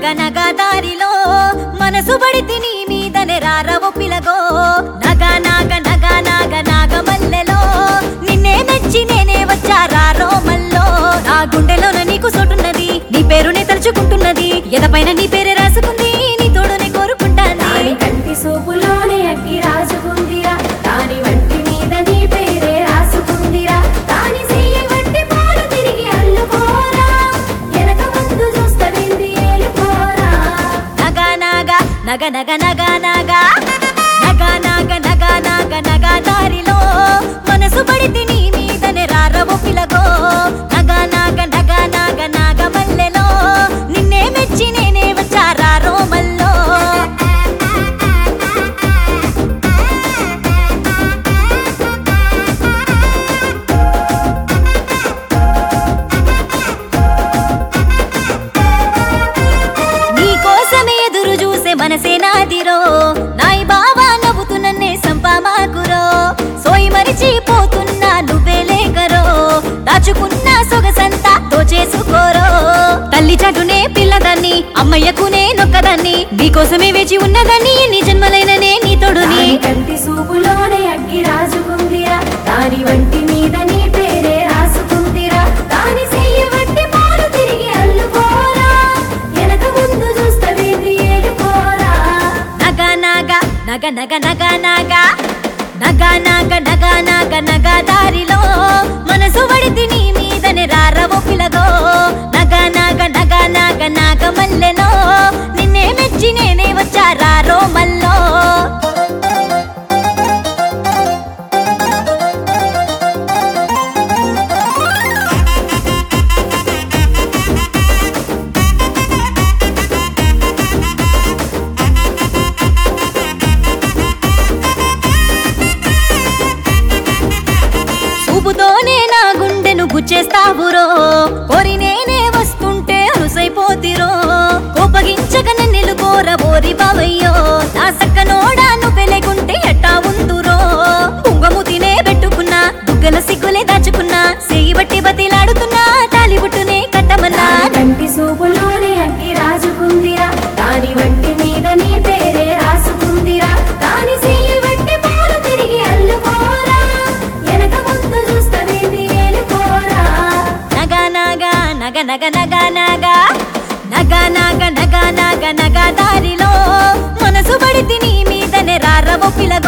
నగ నగ దారిలో మనసు పడితే నీ మీదనే రారవ పిలగో నగ నాగ నగ నాగ నాగ మల్లెలో నిన్నే మెచ్చి నేనే వచ్చా రారో మల్లో నా గుండెలోన నీకు సోటున్నది నీ పేరునే తలుచుకుంటున్నది ఎదపైన నీ పేరే రాసుకుంది నీ తోడునే కోరుకుంటాను దాని కంటి సూపులోనే అగ్గి రాజుకుందిరా దాని వంటి మీద నీ పేరే రాసుకుందిరా దాని చెయ్యి వంటి పాలు తిరిగి అల్లుకోరా వెనక ముందు చూస్తవింది ఏలుకోరా నగ నగ నగ నగ నగ నగ నగ నగ నగ నగ నగ దారిలో మనసు పడితే నీ మీదనే రారవు పిలగో నగ నగ నగ నగ నగ మల్లెలో నిన్నే మెచ్చి నేనే వచ్చా రారో మల్లో నీ కోసమే ఎదురు చూసే మనసే నాదిరో నాయి బావా నవ్వుతూ నన్నే సంపామాకురో సోయి మరిచిపోతున్నా నువ్వే లేకరో దాచుకున్న సొగసంతా దోచేసుకోరో తల్లి చటునే పిల్లదాన్ని అమ్మయ్యకునే నొక్కదాన్ని నీకోసమే వేచి ఉన్నదాన్ని నీ జన్మలైననే నీ తోడుని దాని కంటి సూపులోనే అగ్గి రాజుకుందిరా దాని వంటి మీద నీ పేరే రాసుకుందిరా దాని చెయ్యి వంటి పాలు తిరిగి అల్లుకోరా వెనక ముందు చూస్తవింది ఏలుకోరా నగ నగ నగ నగ నగ నగ నగ నగ నగ నగ నగ దారిలో మనసు పడితే నీ మీదనే రారవు పిలగో నగ నగ నగ నగ నగ మల్లెలో నిన్నే మెచ్చి నేనే వచ్చా రారో మల్లో చూపుతోనే నా గుండెను గుచ్చేస్తావురో కోరి నేనే వస్తుంటే అరుసైపోతిరో కోపగించక నిలుకోర బోరి బావయ్యో నా సక్కనోడా నువ్వు లేకుంటే ఎట్టా ఉందురో పుంగము తినే పెట్టుకున్నా బుగ్గల సిగ్గులే దాచుకున్నా సేయి బట్టి బతిలాడుతున్నా తాలిబుట్టునే కట్టమన్నా దాని కంటి సూపులోనే అగ్గి రాజుకుందిరా దాని వంటి మీద నీ పేరే రాసుకుందిరా దాని చెయ్యి వంటి పాలు తిరిగి అల్లుకోరా వెనక ముందు చూస్తవేంది ఏలుకోరా నగ నగ నగ నగ నగ నగ నగ నగ నగ నగ నగ దారిలో మనసు పడితే నీ మీదనే రారవు పిలగో